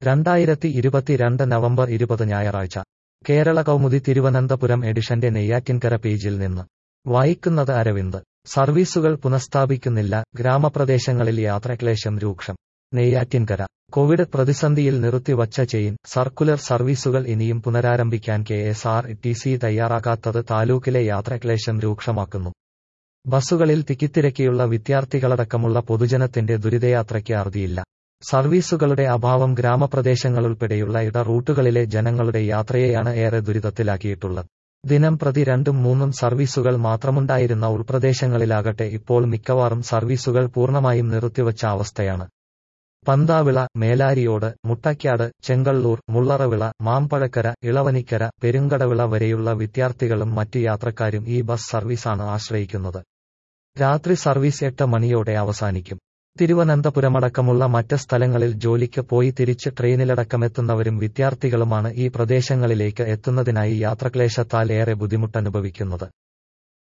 രണ്ടായിരത്തി ഇരുപത്തിരണ്ട് നവംബർ ഇരുപത് ഞായറാഴ്ച കേരള കൗമുദി തിരുവനന്തപുരം എഡിഷന്റെ നെയ്യാറ്റിൻകര പേജിൽ നിന്ന് വായിക്കുന്നത് അരവിന്ദ് സർവീസുകൾ പുനഃസ്ഥാപിക്കുന്നില്ല ഗ്രാമപ്രദേശങ്ങളിൽ യാത്രാക്ലേശം രൂക്ഷം നെയ്യാറ്റിൻകര കോവിഡ് പ്രതിസന്ധിയിൽ നിർത്തിവച്ച ചെയിൻ സർക്കുലർ സർവീസുകൾ ഇനിയും പുനരാരംഭിക്കാൻ K S R T C തയ്യാറാകാത്തത് താലൂക്കിലെ യാത്രാക്ലേശം രൂക്ഷമാക്കുന്നു ബസ്സുകളിൽ തിക്കിത്തിരക്കിയുള്ള വിദ്യാർത്ഥികളടക്കമുള്ള പൊതുജനത്തിന്റെ ദുരിതയാത്രയ്ക്ക് അറുതിയില്ല സർവീസുകളുടെ അഭാവം ഗ്രാമപ്രദേശങ്ങളുൾപ്പെടെയുള്ള ഇട റൂട്ടുകളിലെ ജനങ്ങളുടെ യാത്രയെയാണ് ഏറെ ദുരിതത്തിലാക്കിയിട്ടുള്ളത് ദിനം പ്രതി രണ്ടും മൂന്നും സർവീസുകൾ മാത്രമുണ്ടായിരുന്ന ഉൾപ്രദേശങ്ങളിലാകട്ടെ ഇപ്പോൾ മിക്കവാറും സർവീസുകൾ പൂർണ്ണമായും നിർത്തിവച്ച അവസ്ഥയാണ് പന്താവിള മേലാരിയോട് മുട്ടയ്ക്കാട് ചെങ്കള്ളൂർ മുള്ളറവിള മാമ്പഴക്കര ഇളവനിക്കര പെരുങ്കടവിള വരെയുള്ള വിദ്യാർത്ഥികളും മറ്റു യാത്രക്കാരും ഈ ബസ് സർവീസാണ് ആശ്രയിക്കുന്നത് രാത്രി സർവീസ് എട്ട് മണിയോടെ അവസാനിക്കും തിരുവനന്തപുരമടക്കമുള്ള മറ്റ് സ്ഥലങ്ങളിൽ ജോലിക്ക് പോയി തിരിച്ച് ട്രെയിനിലടക്കമെത്തുന്നവരും വിദ്യാർത്ഥികളുമാണ് ഈ പ്രദേശങ്ങളിലേക്ക് എത്തുന്നതിനായി യാത്രക്ലേശത്താൽ ഏറെ ബുദ്ധിമുട്ടനുഭവിക്കുന്നത്